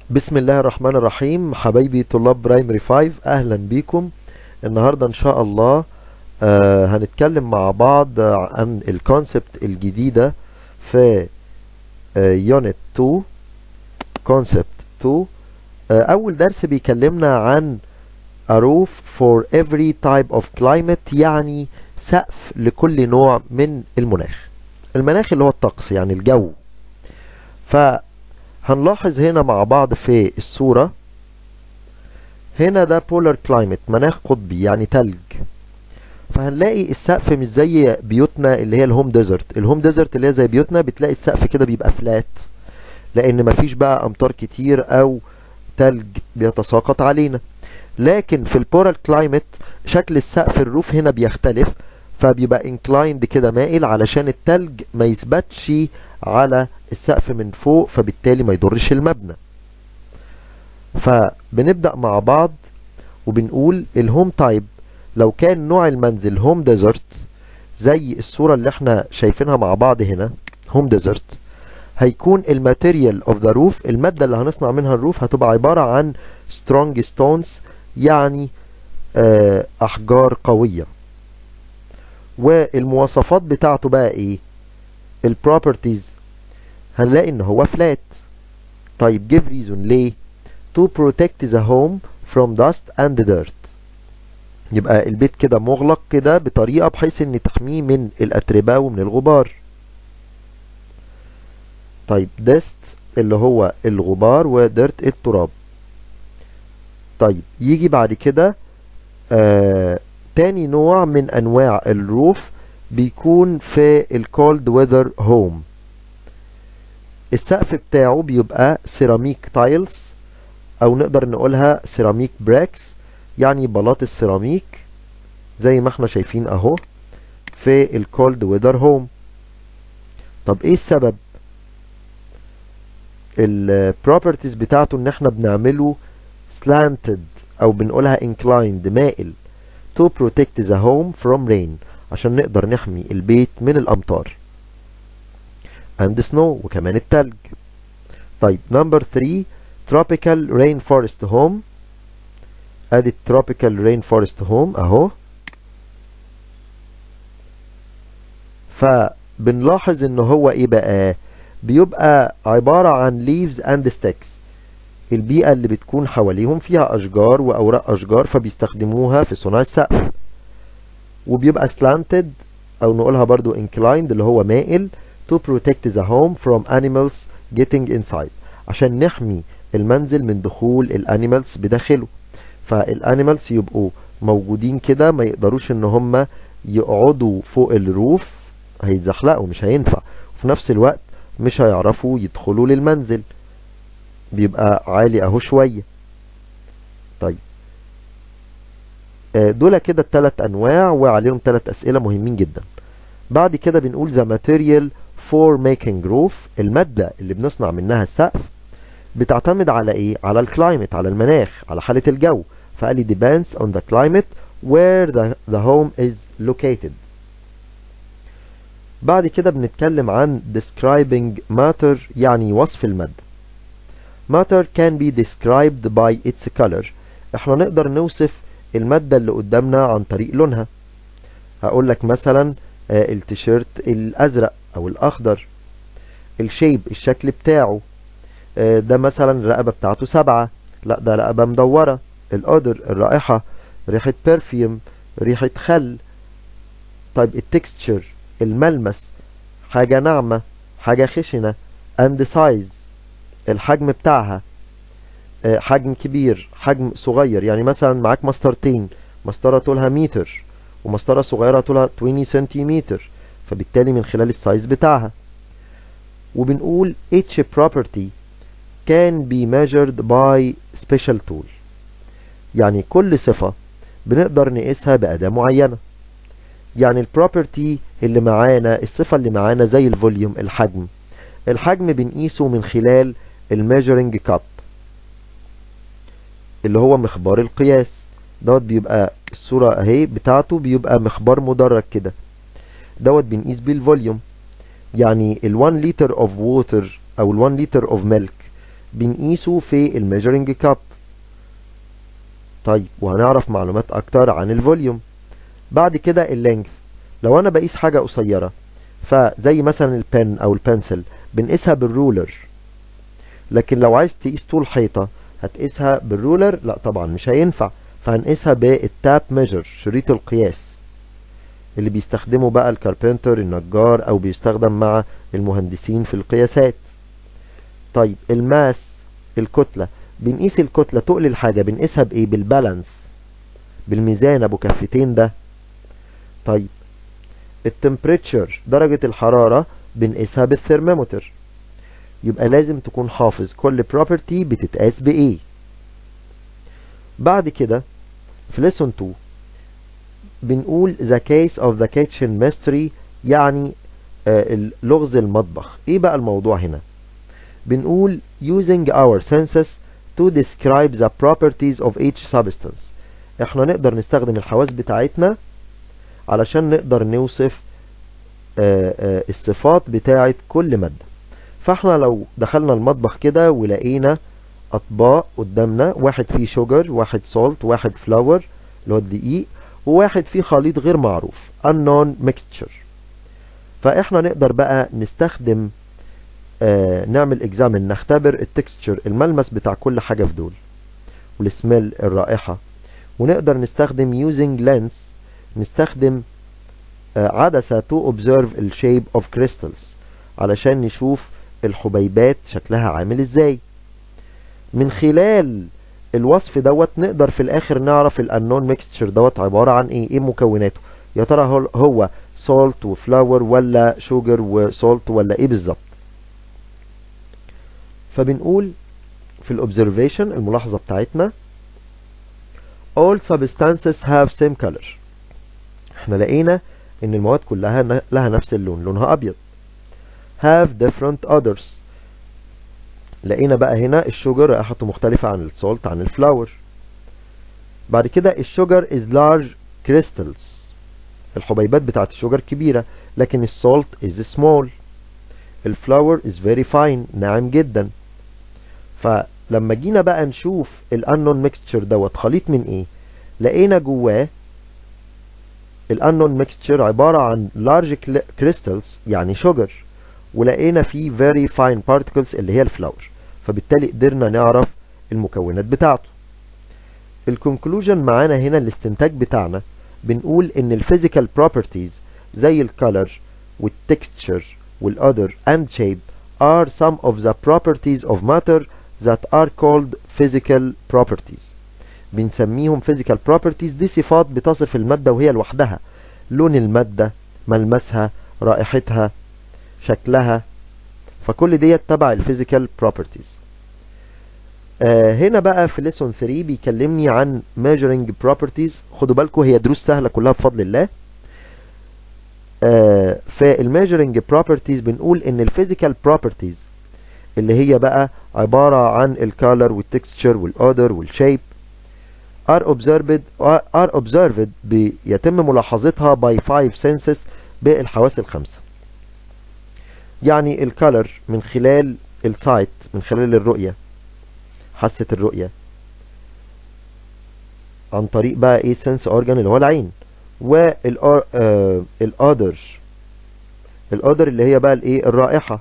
بسم الله الرحمن الرحيم حبايبي طلاب برايمري 5 اهلا بيكم النهارده ان شاء الله آه هنتكلم مع بعض عن الكونسبت الجديده في يونت 2 كونسبت 2 آه اول درس بيكلمنا عن a roof for every type of climate يعني سقف لكل نوع من المناخ المناخ اللي هو الطقس يعني الجو فهنلاحظ هنا مع بعض في الصورة هنا ده بولار كلايمت مناخ قطبي يعني تلج فهنلاقي السقف مش زي بيوتنا اللي هي الهوم ديزرت الهوم ديزرت اللي هي زي بيوتنا بتلاقي السقف كده بيبقى فلات لان مفيش بقى امطار كتير او تلج بيتساقط علينا لكن في البولار كلايمت شكل السقف الروف هنا بيختلف فبيبقى انكلايند كده مائل علشان التلج ما يثبتش على السقف من فوق فبالتالي ما يضرش المبنى فبنبدأ مع بعض وبنقول الهوم تايب لو كان نوع المنزل هوم ديزرت زي الصورة اللي احنا شايفينها مع بعض هنا هوم ديزرت هيكون الماتيريال اوف ذا روف المادة اللي هنصنع منها الروف هتبقى عبارة عن سترونج ستونز يعني اه احجار قوية والمواصفات بتاعته بقى ايه البروبرتيز هنلاقي ان هو فلات طيب give reason ليه to protect the home from dust and dirt يبقى البيت كده مغلق كده بطريقة بحيث ان تحميه من الاتربة ومن الغبار طيب dust اللي هو الغبار وديرت التراب طيب يجي بعد كده آه تاني نوع من انواع الروف بيكون في الكولد ويذر هوم السقف بتاعه بيبقى سيراميك تايلز او نقدر نقولها سيراميك براكس يعني بلاط السيراميك زي ما احنا شايفين اهو في الكولد ويذر هوم طب ايه السبب البروبرتيز بتاعته ان احنا بنعمله slanted او بنقولها inclined مائل to protect the home from rain عشان نقدر نحمي البيت من الامطار and snow وكمان التلج طيب نمبر 3 tropical rainforest home ادي tropical rainforest home اهو فبنلاحظ ان هو ايه بقى بيبقى عبارة عن leaves and sticks البيئة اللي بتكون حواليهم فيها أشجار وأوراق أشجار فبيستخدموها في صناعة السقف وبيبقى slanted أو نقولها برضو inclined اللي هو مائل to protect the home from animals getting inside عشان نحمي المنزل من دخول الانيمالز بداخله فالانيمالز يبقوا موجودين كده ما يقدروش ان هم يقعدوا فوق الروف هيتزحلقوا مش هينفع وفي نفس الوقت مش هيعرفوا يدخلوا للمنزل بيبقى عالي اهو شوية طيب دول كده التلات انواع وعليهم تلات اسئلة مهمين جدا بعد كده بنقول the material for making roof المادة اللي بنصنع منها السقف بتعتمد على ايه على الكلايمت على المناخ على حالة الجو فقال لي depends on the climate where the, the home is located بعد كده بنتكلم عن describing matter يعني وصف المادة matter can be described by its color احنا نقدر نوصف المادة اللي قدامنا عن طريق لونها هقول لك مثلا آه التيشيرت الازرق او الاخضر الشيب الشكل بتاعه آه ده مثلا الرقبة بتاعته سبعة لا ده رقبة مدورة القدر الرائحة ريحة برفيوم ريحة خل طيب التكستشر الملمس حاجة ناعمة حاجة خشنة and size الحجم بتاعها حجم كبير حجم صغير يعني مثلا معاك مسطرتين مسطرة طولها متر ومسطرة صغيرة طولها 20 سنتيمتر فبالتالي من خلال السايز بتاعها وبنقول each property can be measured by special tool يعني كل صفة بنقدر نقيسها بأداة معينة يعني البروبرتي اللي معانا الصفة اللي معانا زي الفوليوم الحجم الحجم بنقيسه من خلال الميجرنج كاب اللي هو مخبار القياس دوت بيبقى الصورة اهي بتاعته بيبقى مخبار مدرج كده دوت بنقيس بيه الفوليوم يعني ال 1 لتر اوف ووتر او ال 1 لتر اوف ميلك بنقيسه في الميجرنج كاب طيب وهنعرف معلومات اكتر عن الفوليوم بعد كده اللينث لو انا بقيس حاجة قصيرة فزي مثلا البن او البنسل بنقيسها بالرولر لكن لو عايز تقيس طول حيطة هتقيسها بالرولر لا طبعا مش هينفع فهنقيسها بالتاب ميجر شريط القياس اللي بيستخدمه بقى الكاربنتر النجار او بيستخدم مع المهندسين في القياسات طيب الماس الكتلة بنقيس الكتلة تقل الحاجة بنقيسها بايه بالبالانس بالميزان ابو كفتين ده طيب التمبريتشر درجة الحرارة بنقيسها بالثرمومتر يبقى لازم تكون حافظ كل property بتتقاس بايه بعد كده في lesson 2 بنقول the case of the kitchen mystery يعني آه لغز المطبخ ايه بقى الموضوع هنا بنقول using our senses to describe the properties of each substance احنا نقدر نستخدم الحواس بتاعتنا علشان نقدر نوصف آه آه الصفات بتاعت كل مادة فاحنا لو دخلنا المطبخ كده ولقينا اطباق قدامنا واحد فيه شوجر واحد سولت واحد فلاور اللي هو الدقيق وواحد فيه خليط غير معروف unknown mixture فاحنا نقدر بقى نستخدم آه نعمل اكزامن نختبر التكستشر الملمس بتاع كل حاجة في دول والسميل الرائحة ونقدر نستخدم using lens نستخدم آه عدسة to observe ال shape of crystals علشان نشوف الحبيبات شكلها عامل ازاي من خلال الوصف دوت نقدر في الاخر نعرف الانون ميكستشر دوت عبارة عن ايه ايه مكوناته يا ترى هو سولت وفلاور ولا شوجر وسولت ولا ايه بالظبط فبنقول في الاوبزرفيشن الملاحظة بتاعتنا all substances have same color احنا لقينا ان المواد كلها لها نفس اللون لونها ابيض have different odors لقينا بقى هنا الشوجر رائحته مختلفة عن السولت عن الفلاور بعد كده الشوجر is large crystals الحبيبات بتاعت الشوجر كبيرة لكن السولت is small الفلاور is very fine ناعم جدا فلما جينا بقى نشوف الانون ميكستشر دوت خليط من ايه لقينا جواه الانون ميكستشر عبارة عن large crystals يعني شوجر ولقينا فيه very fine particles اللي هي الفلاور فبالتالي قدرنا نعرف المكونات بتاعته الكونكلوجن معانا هنا الاستنتاج بتاعنا بنقول ان الفيزيكال بروبرتيز زي الكالر والتكستشر والأدر and shape are some of the properties of matter that are called physical properties بنسميهم physical properties دي صفات بتصف المادة وهي لوحدها لون المادة ملمسها رائحتها شكلها فكل ديت تبع الفيزيكال بروبرتيز آه هنا بقى في ليسون 3 بيكلمني عن measuring properties خدوا بالكم هي دروس سهلة كلها بفضل الله آه في الميجرنج بروبرتيز بنقول ان الفيزيكال بروبرتيز اللي هي بقى عبارة عن الكالر والتكستشر والاودر والشيب are observed are observed بيتم ملاحظتها by five senses بالحواس الخمسة يعني الكالر من خلال السايت من خلال الرؤية حاسة الرؤية عن طريق بقى ايه سنس اورجان اللي هو العين والأودر الأودر اللي هي بقى الايه الرائحة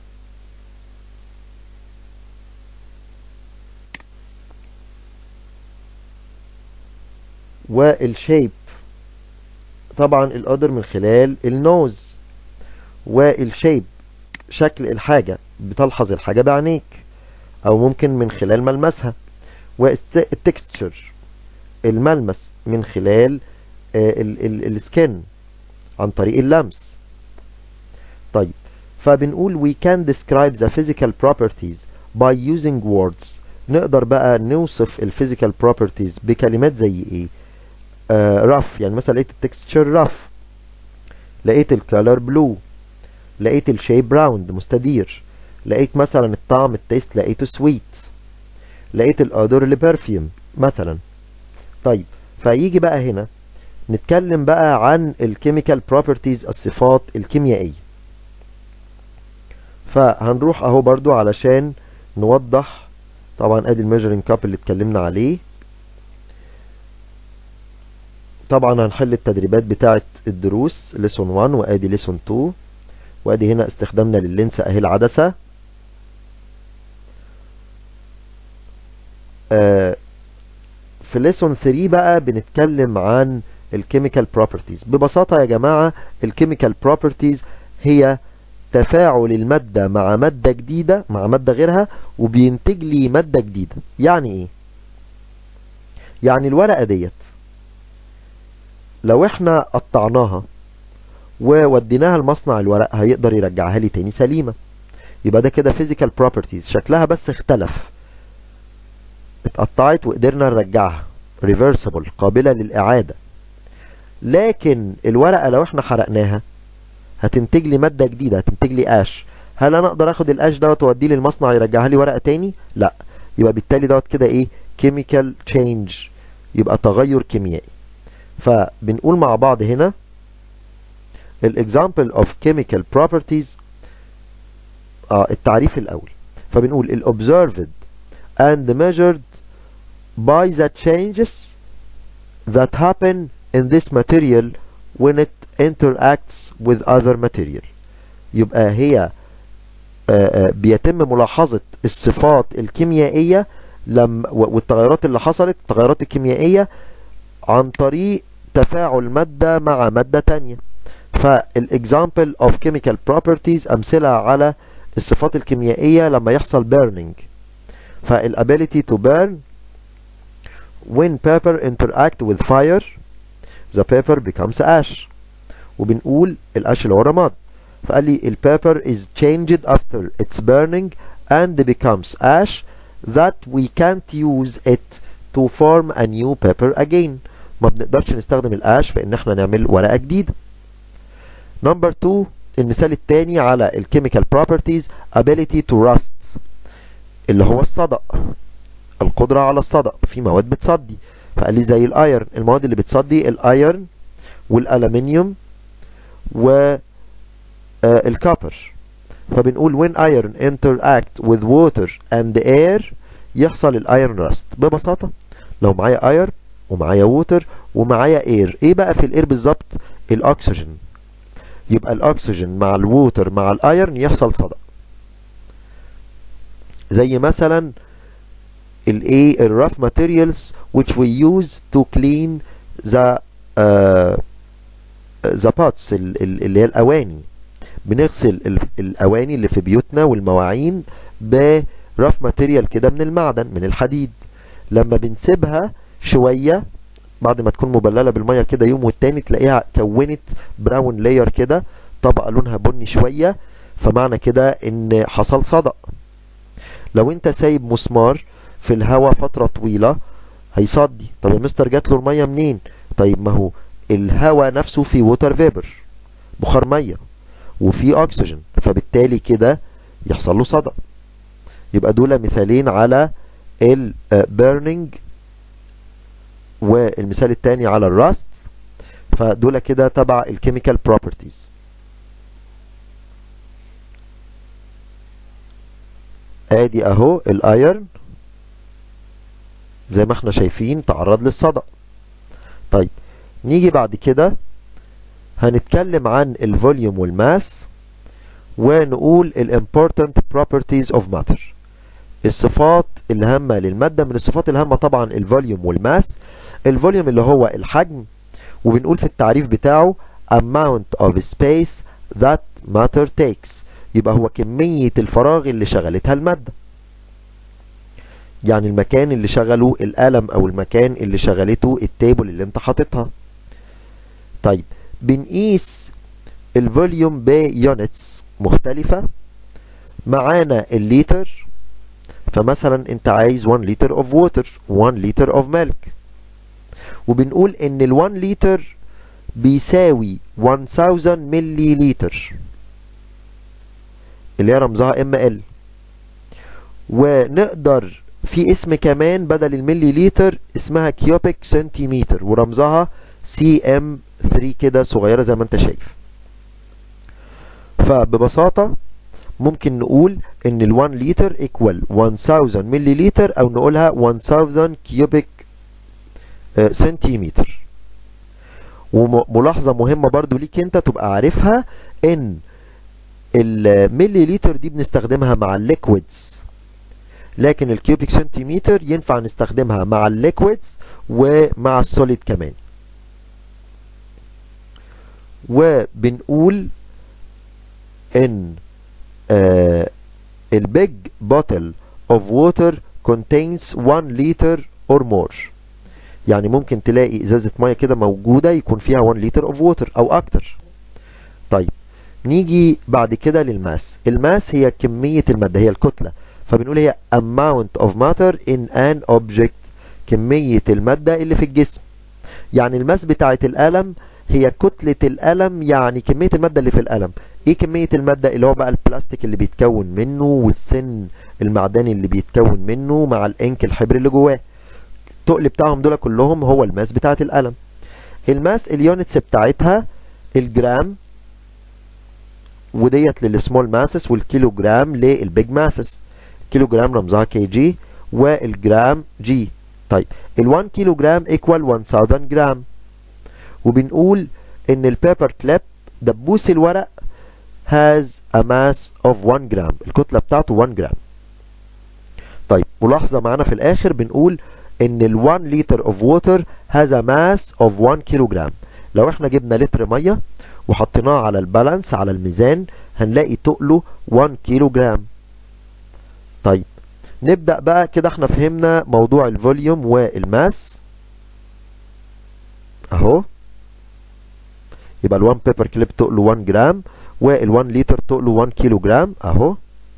والشيب طبعا الأودر من خلال النوز والشيب شكل الحاجة بتلحظ الحاجة بعينيك او ممكن من خلال ملمسها والتكستشر الملمس من خلال السكن عن طريق اللمس طيب فبنقول we can describe the physical properties by using words نقدر بقى نوصف الفيزيكال بروبرتيز بكلمات زي ايه آه رف يعني مثلا لقيت التكستشر رف لقيت الكالر بلو لقيت الشيب راوند مستدير لقيت مثلا الطعم التيست لقيته سويت لقيت الادور اللي برفيوم مثلا طيب فيجي بقى هنا نتكلم بقى عن الكيميكال بروبرتيز الصفات الكيميائية فهنروح اهو برضو علشان نوضح طبعا ادي الميجرنج كاب اللي اتكلمنا عليه طبعا هنحل التدريبات بتاعه الدروس ليسون 1 وادي ليسون 2 وادي هنا استخدامنا لللينس اهي العدسه آه في ليسون 3 بقى بنتكلم عن الكيميكال بروبرتيز ببساطه يا جماعه الكيميكال بروبرتيز هي تفاعل المادة مع مادة جديدة مع مادة غيرها وبينتج لي مادة جديدة يعني ايه يعني الورقة ديت لو احنا قطعناها ووديناها لمصنع الورق هيقدر يرجعها لي تاني سليمة يبقى ده كده physical properties شكلها بس اختلف اتقطعت وقدرنا نرجعها reversible قابلة للإعادة لكن الورقة لو احنا حرقناها هتنتج لي مادة جديدة هتنتج لي قاش هل انا اقدر اخد القاش دوت واوديه للمصنع يرجعها لي ورقة تاني لا يبقى بالتالي دوت كده ايه chemical change يبقى تغير كيميائي فبنقول مع بعض هنا الاكزامبل of chemical properties اه التعريف الاول فبنقول ال observed and measured by the changes that happen in this material when it interacts with other material يبقى هي آآ آآ بيتم ملاحظة الصفات الكيميائية لما والتغيرات اللي حصلت التغيرات الكيميائية عن طريق تفاعل مادة مع مادة تانية فالاكزامبل of chemical properties أمثلة على الصفات الكيميائية لما يحصل burning فالability to burn when paper interact with fire the paper becomes ash وبنقول القش اللي هو الرماد فقال لي البيبر is changed after its burning and becomes ash that we can't use it to form a new paper again ما بنقدرش نستخدم القاش في ان احنا نعمل ورقة جديدة نمبر 2 المثال الثاني على الكيميكال properties ability to rust اللي هو الصدأ القدرة على الصدأ في مواد بتصدي فقال لي زي الايرن المواد اللي بتصدي الايرن والالومنيوم والكابر فبنقول when iron interact with water and air يحصل الايرن راست ببساطة لو معايا اير ومعايا ووتر ومعايا اير ايه بقى في الاير بالظبط الاكسجين يبقى الاكسجين مع الووتر مع الايرن يحصل صدأ زي مثلا الايه الرف ماتيريالز which we use to clean the uh, the pots اللي هي الاواني بنغسل الاواني اللي في بيوتنا والمواعين برف ماتيريال كده من المعدن من الحديد لما بنسيبها شوية بعد ما تكون مبللة بالمية كده يوم والتاني تلاقيها كونت براون لاير كده طبقة لونها بني شوية فمعنى كده ان حصل صدأ لو انت سايب مسمار في الهواء فترة طويلة هيصدي طب يا مستر جات له المية منين طيب ما هو الهواء نفسه فيه ووتر فيبر بخار مية وفي اكسجين فبالتالي كده يحصل له صدأ يبقى دول مثالين على البيرنينج والمثال الثاني على الراست فدول كده تبع الكيميكال بروبرتيز ادي اهو الايرن زي ما احنا شايفين تعرض للصدأ طيب نيجي بعد كده هنتكلم عن الفوليوم والماس ونقول الامبورتنت properties of matter الصفات الهامة للمادة من الصفات الهامة طبعا الفوليوم والماس الفوليوم اللي هو الحجم وبنقول في التعريف بتاعه amount of space that matter takes يبقى هو كمية الفراغ اللي شغلتها المادة يعني المكان اللي شغله القلم او المكان اللي شغلته التيبل اللي انت حاططها طيب بنقيس الفوليوم بيونتس مختلفة معانا الليتر فمثلا انت عايز 1 لتر اوف ووتر 1 لتر اوف ميلك وبنقول ان ال 1 لتر بيساوي 1000 ملي لتر اللي هي رمزها ام ال ونقدر في اسم كمان بدل الملي لتر اسمها كيوبيك سنتيمتر ورمزها سي ام 3 كده صغيرة زي ما انت شايف فببساطة ممكن نقول ان ال 1 لتر equal 1000 ملي لتر او نقولها 1000 كيوبيك سنتيمتر وملاحظة مهمة برضو ليك انت تبقى عارفها ان الملي لتر دي بنستخدمها مع الليكويدز لكن الكيوبيك سنتيمتر ينفع نستخدمها مع الليكويدز ومع السوليد كمان وبنقول ان آه البيج بوتل of water contains 1 liter or more يعني ممكن تلاقي ازازة مية كده موجودة يكون فيها 1 لتر of water او اكتر طيب نيجي بعد كده للماس الماس هي كمية المادة هي الكتلة فبنقول هي amount of matter in an object كمية المادة اللي في الجسم يعني الماس بتاعة القلم هي كتلة القلم يعني كمية المادة اللي في القلم ايه كمية المادة اللي هو بقى البلاستيك اللي بيتكون منه والسن المعدني اللي بيتكون منه مع الانك الحبر اللي جواه التقل بتاعهم دول كلهم هو الماس بتاعة القلم الماس اليونتس بتاعتها الجرام وديت للسمول ماسس والكيلو جرام للبيج ماسس كيلو جرام رمزها كي جي والجرام جي طيب ال1 كيلو جرام ايكوال 1000 جرام وبنقول ان البيبر كليب دبوس الورق has a mass of 1 جرام الكتلة بتاعته 1 جرام طيب ملاحظة معانا في الاخر بنقول ان ال 1 لتر of water has a mass of 1 كيلو جرام لو احنا جبنا لتر مية وحطيناه على البالانس على الميزان هنلاقي تقله 1 كيلو جرام طيب نبدأ بقى كده احنا فهمنا موضوع الفوليوم والماس اهو يبقى ال1 بيبر كليب تقله 1 جرام وال1 لتر تقله 1 كيلو جرام اهو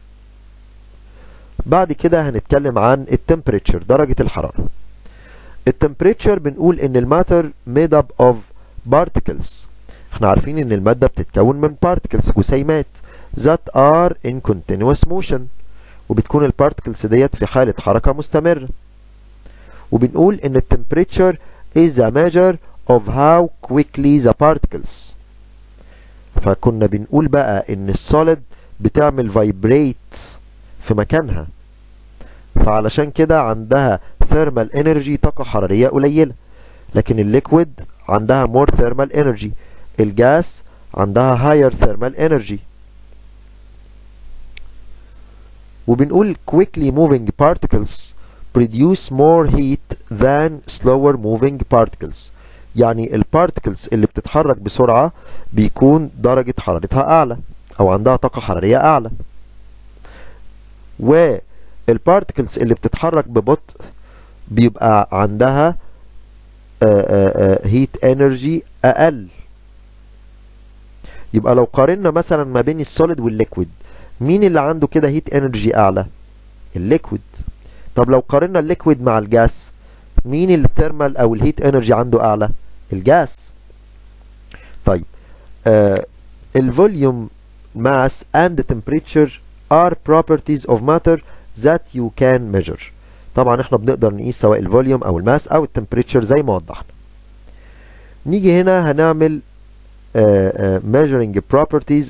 بعد كده هنتكلم عن التمبريتشر درجة الحرارة التمبريتشر بنقول ان الماتر made up of particles احنا عارفين ان المادة بتتكون من particles جسيمات that are in continuous motion وبتكون البارتكلز ديت في حالة حركة مستمرة وبنقول ان التمبريتشر is a measure of how quickly the particles فكنا بنقول بقى ان السوليد بتعمل vibrate في مكانها فعلشان كده عندها thermal energy طاقة حرارية قليلة لكن الليكويد عندها more thermal energy الجاس عندها higher thermal energy وبنقول quickly moving particles produce more heat than slower moving particles يعني البارتكلز اللي بتتحرك بسرعة بيكون درجة حرارتها أعلى أو عندها طاقة حرارية أعلى والبارتكلز اللي بتتحرك ببطء بيبقى عندها هيت انرجي أقل يبقى لو قارنا مثلا ما بين السوليد والليكويد مين اللي عنده كده هيت انرجي اعلى الليكويد طب لو قارنا الليكويد مع الجاس مين الثيرمال او الهيت انرجي عنده اعلى الجاس طيب آه الفوليوم mass and temperature are properties of matter that you can measure طبعا احنا بنقدر نقيس سواء الفوليوم او الماس او التمبريتشر زي ما وضحنا نيجي هنا هنعمل آه آه measuring properties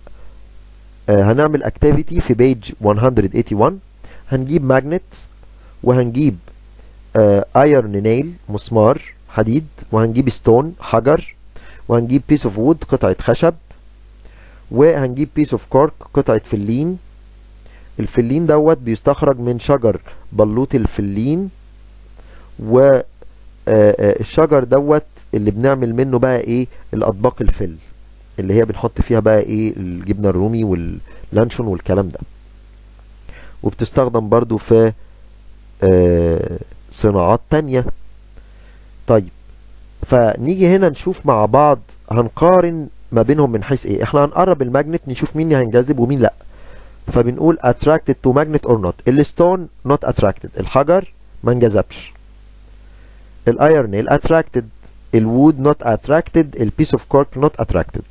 هنعمل اكتيفيتي في بيج 181 هنجيب ماجنت وهنجيب ايرن نيل مسمار حديد وهنجيب ستون حجر وهنجيب بيس اوف وود قطعة خشب وهنجيب بيس اوف كورك قطعة فلين الفلين دوت بيستخرج من شجر بلوط الفلين و الشجر دوت اللي بنعمل منه بقى ايه الاطباق الفل اللي هي بنحط فيها بقى ايه الجبنة الرومي واللانشون والكلام ده وبتستخدم برضو في آه صناعات تانية طيب فنيجي هنا نشوف مع بعض هنقارن ما بينهم من حيث ايه احنا هنقرب الماجنت نشوف مين هينجذب ومين لا فبنقول attracted to magnet or not الستون not attracted الحجر ما انجذبش الايرن attracted الوود not attracted البيس اوف كورك not attracted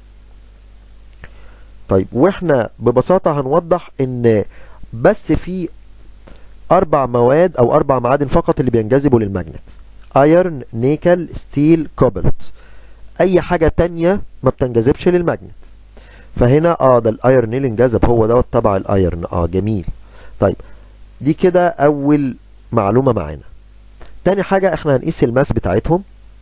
طيب واحنا ببساطة هنوضح ان بس في اربع مواد او اربع معادن فقط اللي بينجذبوا للماجنت ايرن نيكل ستيل كوبلت اي حاجة تانية ما بتنجذبش للماجنت فهنا اه ده الايرن انجذب هو دوت تبع الايرن اه جميل طيب دي كده اول معلومة معانا تاني حاجة احنا هنقيس الماس بتاعتهم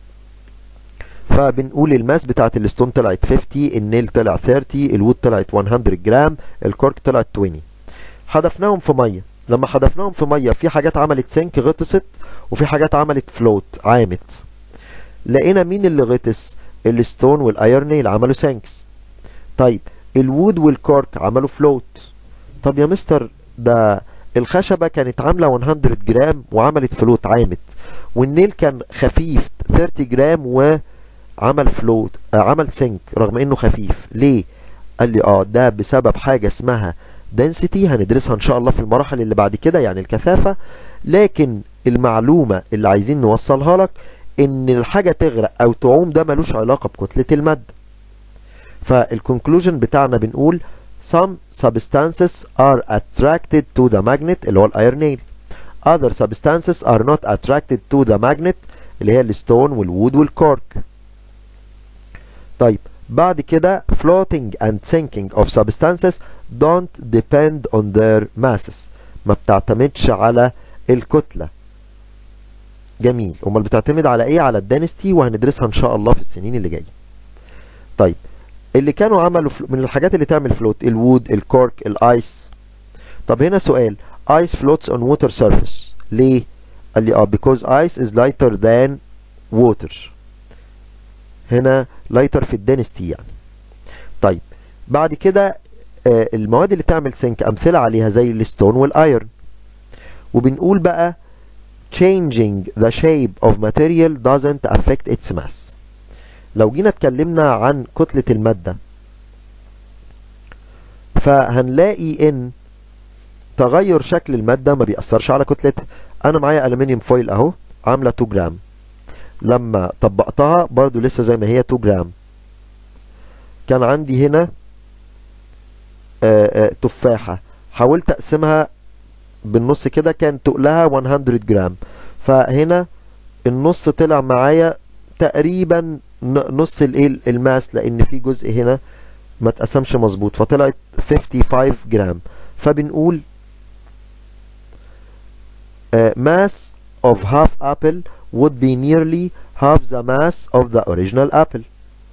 فبنقول الماس بتاعت الستون طلعت 50 النيل طلع 30 الوود طلعت 100 جرام الكورك طلعت 20 حدفناهم في ميه لما حدفناهم في ميه في حاجات عملت سنك غطست وفي حاجات عملت فلوت عامت لقينا مين اللي غطس الستون والايرن نيل عملوا سانكس طيب الوود والكورك عملوا فلوت طب يا مستر ده الخشبة كانت عاملة 100 جرام وعملت فلوت عامت والنيل كان خفيف 30 جرام وعمل فلوت آه عمل سنك رغم انه خفيف ليه قال لي اه ده بسبب حاجة اسمها density هندرسها ان شاء الله في المراحل اللي بعد كده يعني الكثافة لكن المعلومة اللي عايزين نوصلها لك ان الحاجة تغرق او تعوم ده ملوش علاقة بكتلة المادة فالكونكلوجن بتاعنا بنقول some substances are attracted to the magnet اللي هو الايرن نيل other substances are not attracted to the magnet اللي هي الستون والوود والكورك طيب بعد كده floating and sinking of substances don't depend on their masses ما بتعتمدش على الكتلة جميل امال بتعتمد على ايه على الدانستي وهندرسها ان شاء الله في السنين اللي جايه طيب اللي كانوا عملوا من الحاجات اللي تعمل فلوت الوود الكورك الايس طب هنا سؤال ice floats on water surface ليه قال لي اه because ice is lighter than water هنا lighter في الدنستي يعني طيب بعد كده آه المواد اللي تعمل سنك امثله عليها زي الستون والايرن وبنقول بقى changing the shape of material doesn't affect its mass لو جينا اتكلمنا عن كتلة المادة فهنلاقي ان تغير شكل المادة ما بيأثرش على كتلتها انا معايا ألمنيوم فويل اهو عاملة 2 جرام لما طبقتها برضو لسه زي ما هي 2 جرام كان عندي هنا آآ آآ تفاحة حاولت اقسمها بالنص كده كان تقلها 100 جرام فهنا النص طلع معايا تقريبا نص الايه الماس لان في جزء هنا ما اتقسمش مظبوط فطلعت 55 جرام فبنقول uh, mass of half apple would be nearly half the mass of the original apple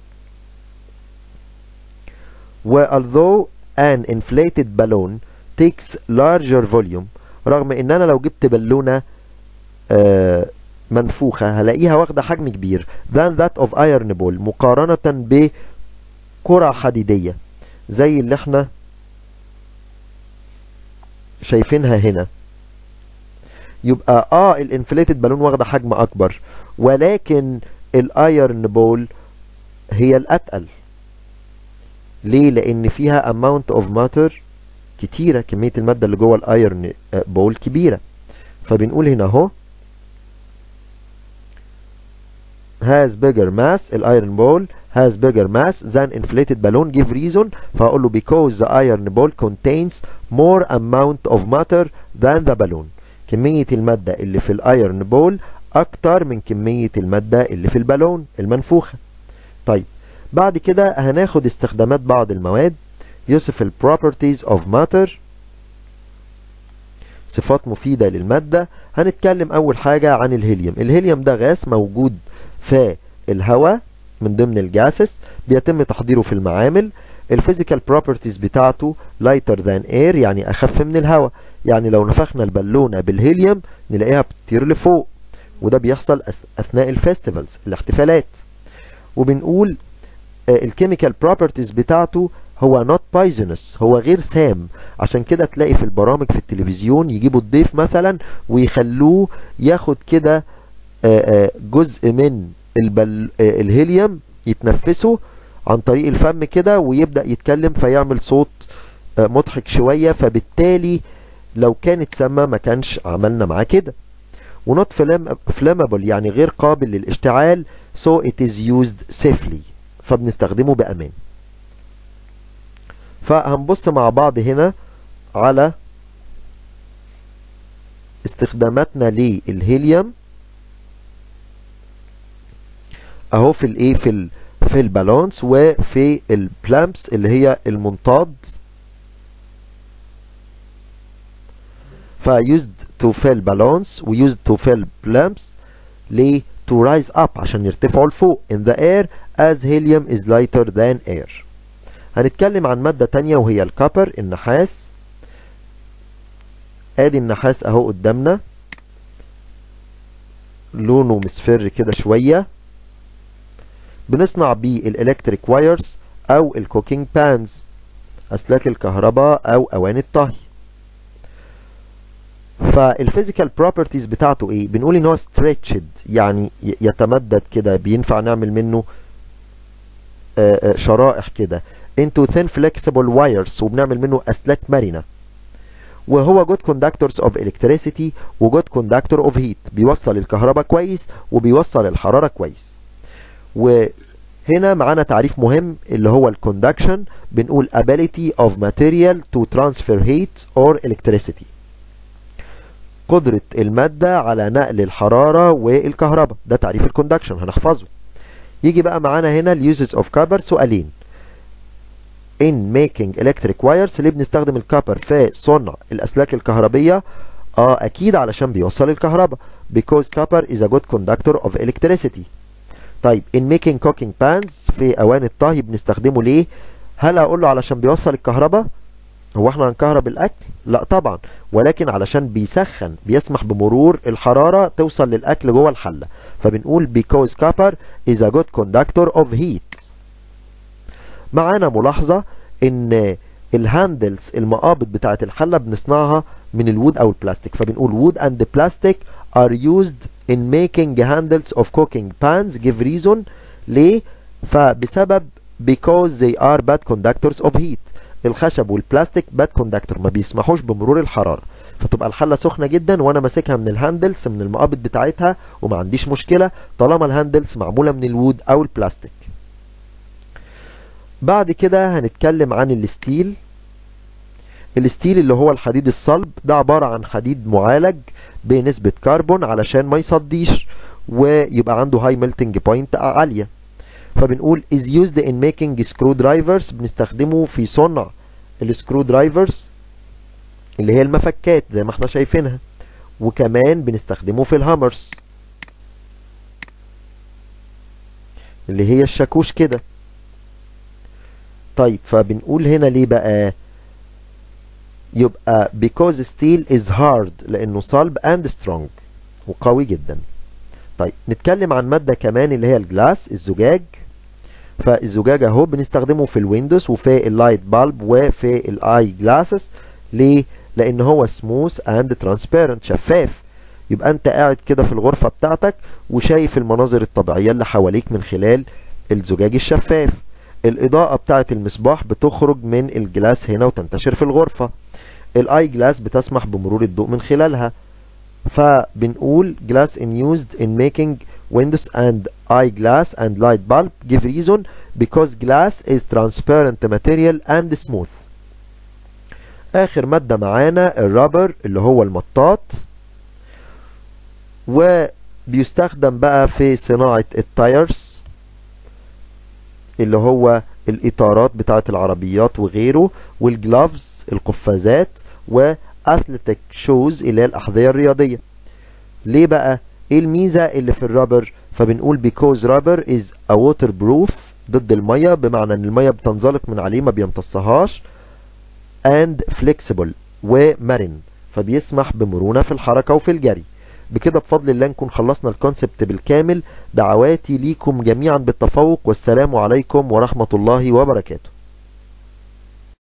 although an inflated balloon takes larger volume رغم ان انا لو جبت بالونة uh, منفوخة هلاقيها واخدة حجم كبير than that of iron ball مقارنة بكرة حديدية زي اللي احنا شايفينها هنا يبقى اه الانفليتد بالون واخدة حجم اكبر ولكن الايرن بول هي الاتقل ليه لان فيها amount of matter كتيرة كمية المادة اللي جوه الايرن بول كبيرة فبنقول هنا اهو has bigger mass الايرن بول has bigger mass than inflated balloon give reason فهقول له because the iron ball contains more amount of matter than the balloon كمية المادة اللي في الايرن بول اكتر من كمية المادة اللي في البالون المنفوخة طيب بعد كده هناخد استخدامات بعض المواد يوصف ال properties of matter صفات مفيدة للمادة هنتكلم اول حاجة عن الهيليوم الهيليوم ده غاز موجود في الهواء من ضمن الجاسس بيتم تحضيره في المعامل الفيزيكال بروبرتيز بتاعته لايتر ذان اير يعني اخف من الهواء يعني لو نفخنا البالونه بالهيليوم نلاقيها بتطير لفوق وده بيحصل اثناء الفيستيفالز الاحتفالات وبنقول الكيميكال بروبرتيز بتاعته هو نوت بايزونس هو غير سام عشان كده تلاقي في البرامج في التلفزيون يجيبوا الضيف مثلا ويخلوه ياخد كده جزء من البل... الهيليوم يتنفسه عن طريق الفم كده ويبدأ يتكلم فيعمل صوت مضحك شوية فبالتالي لو كانت سامة ما كانش عملنا معاه كده ونوت فلامبل يعني غير قابل للاشتعال so it is used safely فبنستخدمه بأمان فهنبص مع بعض هنا على استخداماتنا للهيليوم اهو في الايه في في البالونس وفي البلامبس اللي هي المنطاد فيوزد to fill balloons ويوزد to fill lamps ليه to rise up عشان يرتفعوا لفوق in the air as helium is lighter than air هنتكلم عن مادة تانية وهي الكابر النحاس ادي النحاس اهو قدامنا لونه مصفر كده شوية بنصنع بيه الالكتريك وايرز او الكوكينج بانز اسلاك الكهرباء او اواني الطهي فالفيزيكال بروبرتيز بتاعته ايه بنقول ان هو ستريتشد يعني يتمدد كده بينفع نعمل منه آآ آآ شرائح كده into thin flexible wires وبنعمل منه اسلاك مرنه وهو good conductors of electricity و good conductor of heat بيوصل الكهرباء كويس وبيوصل الحراره كويس وهنا معانا تعريف مهم اللي هو الكوندكشن بنقول ability of material to transfer heat or electricity قدرة المادة على نقل الحرارة والكهرباء ده تعريف الكوندكشن هنحفظه يجي بقى معانا هنا اليوزز اوف كابر سؤالين in making electric wires ليه بنستخدم الكابر في صنع الأسلاك الكهربية اه أكيد علشان بيوصل الكهرباء because copper is a good conductor of electricity طيب in making cooking pans في أواني الطهي بنستخدمه ليه هل أقول له علشان بيوصل الكهرباء هو احنا هنكهرب الاكل لا طبعا ولكن علشان بيسخن بيسمح بمرور الحرارة توصل للاكل جوه الحلة فبنقول because copper is a good conductor of heat معانا ملاحظة ان الهاندلز المقابض بتاعة الحلة بنصنعها من الوود او البلاستيك فبنقول wood and plastic are used in making handles of cooking pans give reason ليه فبسبب because they are bad conductors of heat الخشب والبلاستيك باد كوندكتور ما بيسمحوش بمرور الحراره فتبقى الحله سخنه جدا وانا ماسكها من الهاندلز من المقابض بتاعتها وما عنديش مشكله طالما الهاندلز معموله من الوود او البلاستيك بعد كده هنتكلم عن الستيل الستيل اللي هو الحديد الصلب ده عباره عن حديد معالج بنسبه كربون علشان ما يصديش ويبقى عنده هاي ميلتنج بوينت عاليه فبنقول is used in making screw drivers بنستخدمه في صنع السكرو درايفرز اللي هي المفكات زي ما احنا شايفينها وكمان بنستخدمه في الهامرز اللي هي الشاكوش كده طيب فبنقول هنا ليه بقى يبقى because steel is hard لانه صلب and strong وقوي جدا طيب نتكلم عن مادة كمان اللي هي الجلاس الزجاج فالزجاج اهو بنستخدمه في الويندوز وفي اللايت بالب وفي الاي جلاسز ليه لان هو سموث اند ترانسبيرنت شفاف يبقى انت قاعد كده في الغرفة بتاعتك وشايف المناظر الطبيعية اللي حواليك من خلال الزجاج الشفاف الاضاءة بتاعة المصباح بتخرج من الجلاس هنا وتنتشر في الغرفة الاي جلاس بتسمح بمرور الضوء من خلالها فبنقول glass in used in making windows and eyeglass and light bulb give reason because glass is transparent material and smooth اخر مادة معانا الرابر اللي هو المطاط وبيستخدم بقى في صناعة التايرز اللي هو الاطارات بتاعة العربيات وغيره والجلافز القفازات و اثليتيك شوز اللي هي الاحذيه الرياضيه ليه بقى ايه الميزه اللي في الرابر فبنقول because rubber is a waterproof ضد الميه بمعنى ان الميه بتنزلق من عليه ما بيمتصهاش and flexible ومرن فبيسمح بمرونه في الحركه وفي الجري بكده بفضل الله نكون خلصنا الكونسبت بالكامل دعواتي ليكم جميعا بالتفوق والسلام عليكم ورحمه الله وبركاته